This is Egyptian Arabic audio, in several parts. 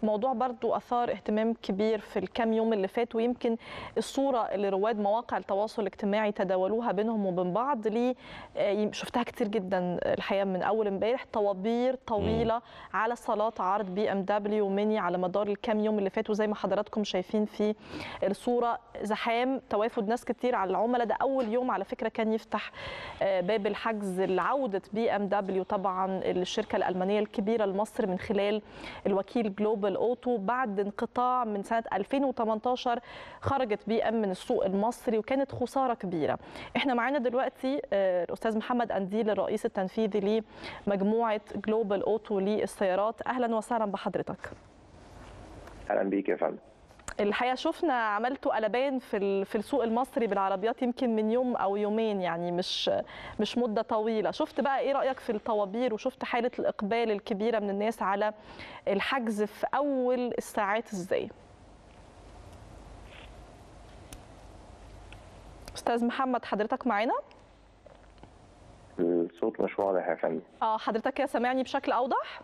موضوع برضو اثار اهتمام كبير في الكام يوم اللي فات ويمكن الصوره اللي رواد مواقع التواصل الاجتماعي تداولوها بينهم وبين بعض ليه آه، شفتها كتير جدا الحقيقه من اول امبارح طوابير طويله على صالات عرض بي ام دبليو وميني على مدار الكام يوم اللي فاتوا زي ما حضراتكم شايفين في الصوره زحام توافد ناس كتير على العملاء ده اول يوم على فكره كان يفتح آه، باب الحجز لعوده بي ام دبليو طبعا الشركه الالمانيه الكبيره لمصر من خلال الوكيل جلوبال اوتو بعد انقطاع من سنه 2018 خرجت بي ام من السوق المصري وكانت خساره كبيره احنا معانا دلوقتي آه، الاستاذ محمد انديل الرئيس التنفيذي لمجموعه جلوبال اوتو للسيارات اهلا وسهلا بحضرتك اهلا بيك يا فندم الحقيقه شفنا عملتوا قلبان في ال- في السوق المصري بالعربيات يمكن من يوم او يومين يعني مش مش مده طويله شفت بقى ايه رايك في الطوابير وشفت حاله الاقبال الكبيره من الناس على الحجز في اول الساعات ازاي استاذ محمد حضرتك معانا الصوت مش واضح يا فندم اه حضرتك كده سامعني بشكل اوضح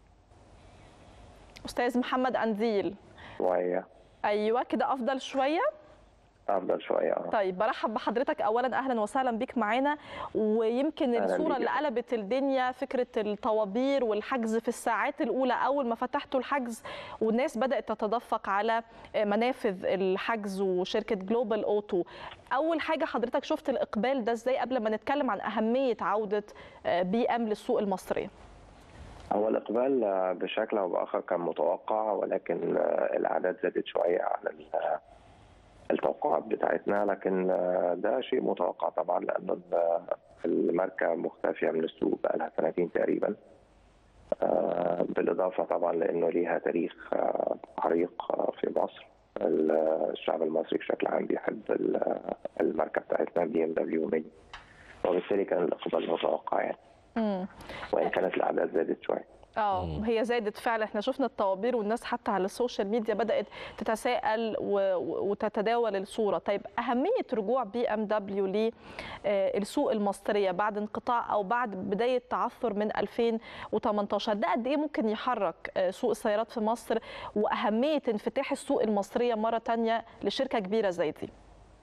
استاذ محمد انديل شويه ايوه كده افضل شويه افضل شويه اه طيب برحب بحضرتك اولا اهلا وسهلا بيك معانا ويمكن أهلاً الصوره بيك. اللي قلبت الدنيا فكره الطوابير والحجز في الساعات الاولى اول ما فتحتوا الحجز والناس بدات تتدفق على منافذ الحجز وشركه جلوبال اوتو اول حاجه حضرتك شفت الاقبال ده ازاي قبل ما نتكلم عن اهميه عوده بي ام للسوق المصري هو الاقبال آه، بشكل او باخر كان متوقع ولكن آه، الاعداد زادت شويه عن ال- التوقعات بتاعتنا لكن آه، ده شيء متوقع طبعا لانه ال- الماركه مختفيه من السوق بقى لها سنتين تقريبا آه، بالاضافه طبعا لانه ليها تاريخ آه، عريق آه، في مصر ال- الشعب المصري بشكل عام بيحب ال- الماركه بتاعتنا بي ام دبليو ميني وبالتالي كان الاقبال متوقع يعني امم وان كانت الاعداد زادت شويه اه هي زادت فعلا احنا شفنا الطوابير والناس حتى على السوشيال ميديا بدات تتساءل و- و- وتتداول الصوره طيب اهميه رجوع بي ام دبليو للسوق المصريه بعد انقطاع او بعد بدايه تعثر من 2018 ده قد ايه ممكن يحرك آه، سوق السيارات في مصر واهميه انفتاح السوق المصريه مره تانية لشركه كبيره زي دي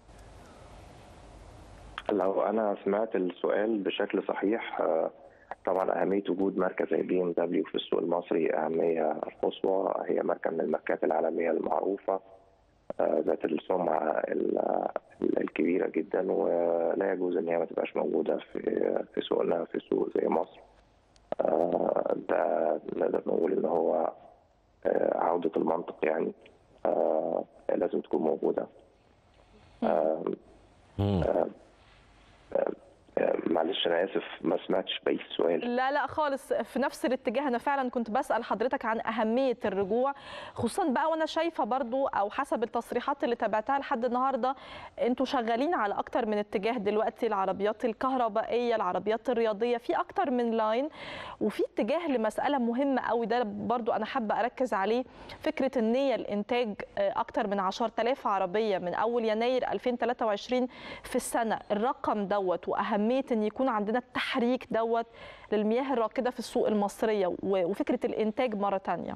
لو انا سمعت السؤال بشكل صحيح آه، طبعا اهميه وجود ماركه زي بي ام دبليو في السوق المصري اهميه قصوى هي ماركه من الماركات العالميه المعروفه آه، ذات السمعه ال- الكبيره جدا ولا يجوز ان هي ما تبقاش موجوده في في سوقنا في سوق زي مصر آه، ده نقدر نقول ان هو آه، عوده المنطق يعني آه، لازم تكون موجوده آه، آه، آه، معلش انا اسف ما سمعتش بقيه السؤال لا لا خالص في نفس الاتجاه انا فعلا كنت بسال حضرتك عن اهميه الرجوع خصوصا بقى وانا شايفه برضو او حسب التصريحات اللي تابعتها لحد النهارده انتوا شغالين على اكتر من اتجاه دلوقتي العربيات الكهربائيه العربيات الرياضيه في اكتر من لاين وفي اتجاه لمساله مهمه قوي ده برضو انا حابه اركز عليه فكره النيه الانتاج اكتر من 10000 عربيه من اول يناير 2023 في السنه الرقم دوت واهميه ان يكون عندنا التحريك دوت للمياه الراكده في السوق المصريه و- وفكره الانتاج مره تانية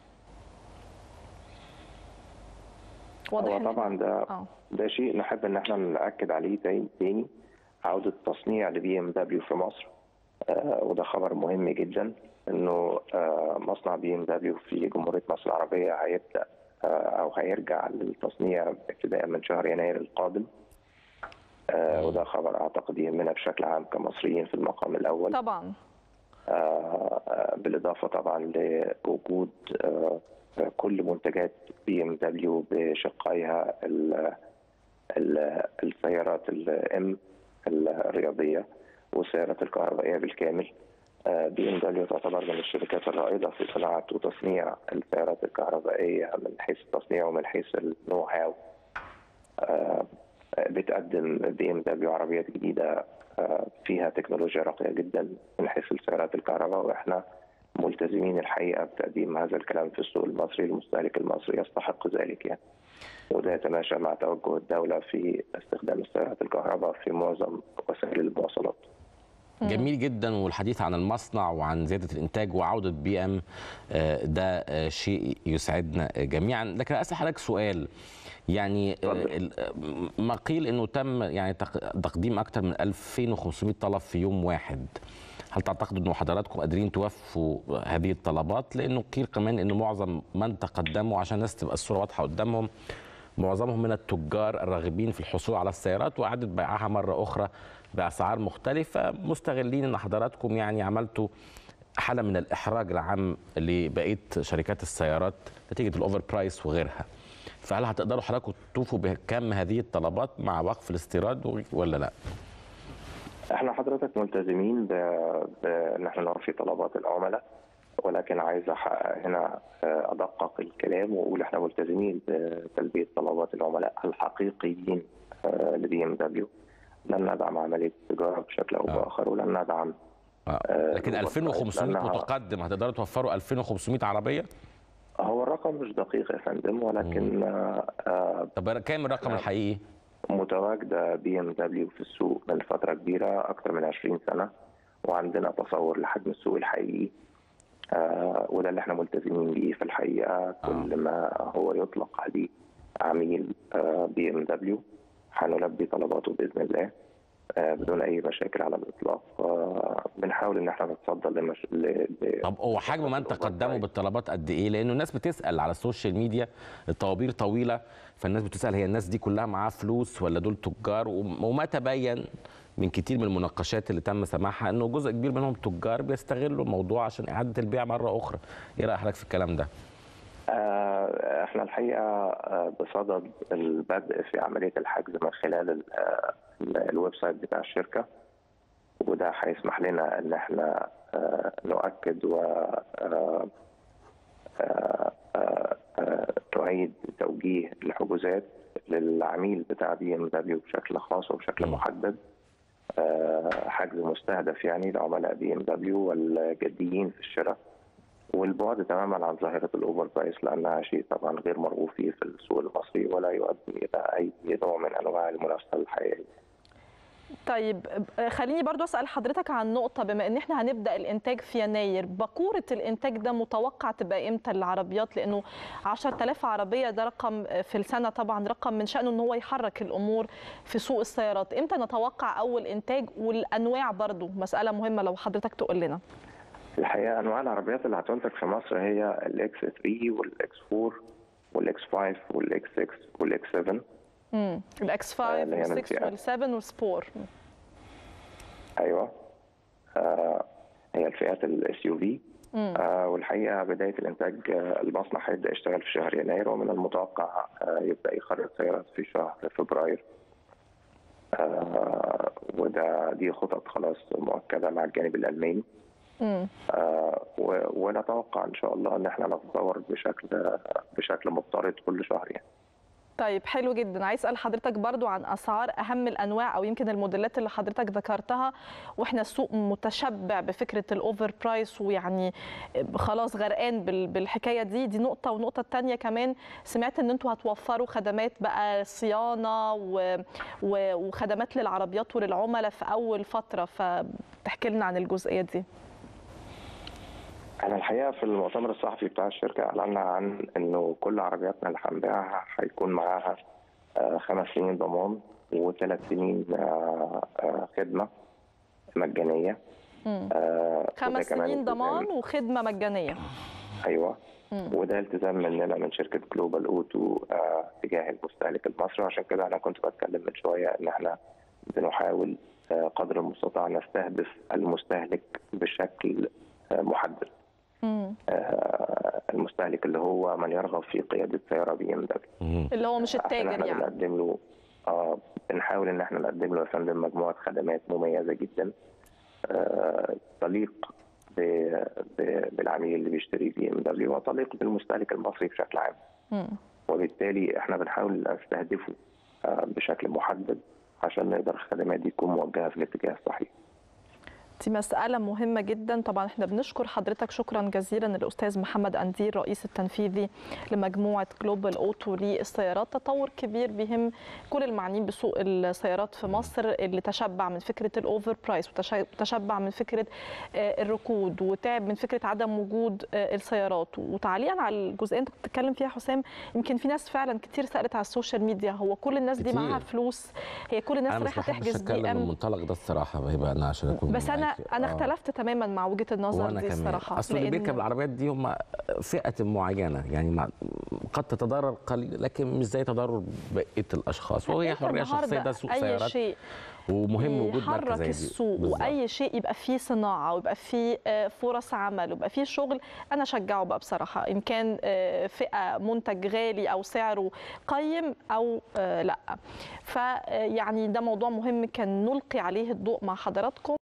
واضح هو إن- طبعا ده اه ده شيء نحب ان احنا ناكد عليه تاني تاني عوده التصنيع لبي ام دبليو في مصر آه وده خبر مهم جدا انه آه مصنع بي ام دبليو في جمهوريه مصر العربيه هيبدا آه او هيرجع للتصنيع ابتداء من شهر يناير القادم آه وده خبر اعتقد يهمنا بشكل عام كمصريين في المقام الاول طبعا آه، بالاضافه طبعا لوجود آه، كل منتجات بي ام دبليو بشقائها ال- ال- السيارات الام الرياضيه والسيارات الكهربائيه بالكامل بي ام دبليو تعتبر من الشركات الرائده في صناعه وتصنيع السيارات الكهربائيه من حيث التصنيع ومن حيث النو هاو آه، بتقدم بي ام دبليو عربيات جديده آه، فيها تكنولوجيا راقيه جدا من حيث السيارات الكهرباء واحنا ملتزمين الحقيقه بتقديم هذا الكلام في السوق المصري المستهلك المصري يستحق ذلك يعني وده يتماشى مع توجه الدوله في استخدام السيارات الكهرباء في معظم وسائل المواصلات. جميل جدا والحديث عن المصنع وعن زياده الانتاج وعوده بي ام آه، ده آه، شيء يسعدنا جميعا لكن اسال حضرتك سؤال يعني آه، اتفضل. ال- آه، ما قيل انه تم يعني تق- تقديم اكثر من 2500 طلب في يوم واحد هل تعتقد انه حضراتكم قادرين توفوا هذه الطلبات لانه قيل كمان انه معظم من تقدموا عشان الناس تبقى الصوره واضحه قدامهم معظمهم من التجار الراغبين في الحصول على السيارات واعاده بيعها مره اخرى باسعار مختلفه مستغلين ان حضراتكم يعني عملتوا حاله من الاحراج العام لبقيه شركات السيارات نتيجه الاوفر برايس وغيرها فهل هتقدروا حضراتكم توفوا بكم هذه الطلبات مع وقف الاستيراد ولا لا؟ احنا حضرتك ملتزمين ب- بان احنا نوفي طلبات العملاء ولكن عايز أحقق هنا آه، ادقق الكلام واقول احنا ملتزمين بتلبيه طلبات العملاء الحقيقيين لبي ام دبليو لن ندعم عمليه التجاره بشكل او آه. باخر ولن ندعم آه. لكن الأوفر 2500 برايس لأنها- متقدم هتقدروا توفروا 2500 عربيه؟ هو الرقم مش دقيق يا فندم ولكن آه، آه، طب كام الرقم نعم. الحقيقي؟ متواجده بي ام دبليو في السوق من فتره كبيره اكثر من 20 سنه وعندنا تصور لحجم السوق الحقيقي آه وده اللي احنا ملتزمين بيه في الحقيقه كل ما هو يطلق عليه عميل بي ام دبليو هنلبي طلباته باذن الله آه بدون اي مشاكل على الاطلاق آه بنحاول ان احنا نتصدى لمش... ل... ل... طب هو حجم من تقدموا بالطلبات قد ايه؟ لانه الناس بتسال على السوشيال ميديا الطوابير طويله فالناس بتسال هي الناس دي كلها معاها فلوس ولا دول تجار وم- وما تبين من كتير من المناقشات اللي تم سماعها انه جزء كبير منهم تجار بيستغلوا الموضوع عشان اعاده البيع مره اخرى. ايه راي حضرتك في الكلام ده؟ آه، احنا الحقيقه آه، بصدد البدء في عمليه الحجز من خلال ال- آه، ال- الويب سايت بتاع الشركه وده هيسمح لنا ان احنا آه، نؤكد و آه، آه، آه، آه، نعيد توجيه الحجوزات للعميل بتاع بي ام دبليو بشكل خاص وبشكل م. محدد آه، حجز مستهدف يعني لعملاء بي ام دبليو والجديين في الشراء والبعد تماما عن ظاهره الاوفر برايس لانها شيء طبعا غير مرغوب فيه في السوق المصري ولا يؤدي الى اي نوع من انواع المنافسه الحقيقيه. طيب آه، خليني برضو اسال حضرتك عن نقطه بما ان احنا هنبدا الانتاج في يناير باكوره الانتاج ده متوقع تبقى امتى للعربيات لانه 10000 عربيه ده رقم آه، في السنه طبعا رقم من شانه ان هو يحرك الامور في سوق السيارات امتى نتوقع اول انتاج والانواع برضو مساله مهمه لو حضرتك تقول لنا الحقيقه انواع العربيات اللي هتنتج في مصر هي الاكس 3 والاكس 4 والاكس 5 والاكس 6 والاكس 7 امم الاكس 5 اللي هي من وال6 فئة. وال7 والسبور ايوه آه هي الفئات الاس يو في مم. والحقيقه بدايه الانتاج آه، المصنع هيبدا يشتغل في شهر يناير ومن المتوقع آه، يبدا يخرج سيارات في شهر فبراير آه، وده دي خطط خلاص مؤكده مع الجانب الالماني مم. آه، و- ونتوقع ان شاء الله ان احنا نتطور بشكل بشكل مضطرد كل شهر يعني طيب حلو جدا عايز اسال حضرتك برضو عن اسعار اهم الانواع او يمكن الموديلات اللي حضرتك ذكرتها واحنا السوق متشبع بفكره الاوفر برايس ويعني خلاص غرقان بال- بالحكايه دي دي نقطه والنقطه الثانيه كمان سمعت ان انتوا هتوفروا خدمات بقى صيانه و... و... وخدمات للعربيات وللعملاء في اول فتره فتحكي لنا عن الجزئيه دي احنا الحقيقه في المؤتمر الصحفي بتاع الشركه اعلنا عن انه كل عربياتنا اللي هنبيعها هيكون معاها آه، خمس سنين ضمان وثلاث سنين آه، آه، خدمه مجانيه مم. آه، وده خمس كمان سنين التزام- ضمان وخدمه مجانيه ايوه مم. وده التزام مننا من شركه جلوبال اوتو آه، تجاه المستهلك المصري عشان كده انا كنت بتكلم من شويه ان احنا بنحاول آه، قدر المستطاع نستهدف المستهلك بشكل آه، محدد مم. آه، المستهلك اللي هو من يرغب في قياده سياره بي ام دبليو اللي هو مش عشان التاجر احنا يعني بنقدم له آه بنحاول ان احنا نقدم له يا فندم مجموعه خدمات مميزه جدا آه تليق ب- ب- بالعميل اللي بيشتري بي ام دبليو وتليق بالمستهلك المصري بشكل عام مم. وبالتالي احنا بنحاول نستهدفه آه بشكل محدد عشان نقدر الخدمات دي تكون موجهه في الاتجاه الصحيح دي مسألة مهمة جدا طبعا احنا بنشكر حضرتك شكرا جزيلا الأستاذ محمد أندير الرئيس التنفيذي لمجموعة جلوبال أوتو للسيارات تطور كبير بيهم كل المعنيين بسوق السيارات في مصر اللي تشبع من فكرة الأوفر برايس وتشبع من فكرة الركود وتعب من فكرة عدم وجود السيارات وتعليقا على الجزئية انت بتتكلم فيها حسام يمكن في ناس فعلا كتير سألت على السوشيال ميديا هو كل الناس دي كتير. معاها فلوس هي كل الناس انا مش رايحة بحبش تحجز بي اتكلم من ام المنطلق ده الصراحه هيبقى انا عشان اكون بس انا معاكي. انا آه. اختلفت تماما مع وجهه النظر وانا دي كمان الصراحه اصل اللي لأن- بيركب العربيات دي هم فئه معينه يعني مع قد تتضرر قليل لكن مش زي تضرر بقيه الاشخاص وهي أنت حريه شخصيه النهاردة ده سوق اي سيارات شيء ومهم وجود مركز يحرك زي دي السوق بالظبط. واي شيء يبقى فيه صناعه ويبقى فيه آه، فرص عمل ويبقى فيه شغل انا اشجعه بقى بصراحه ان كان آه، فئه منتج غالي او سعره قيم او آه، لا فيعني ده موضوع مهم كان نلقي عليه الضوء مع حضراتكم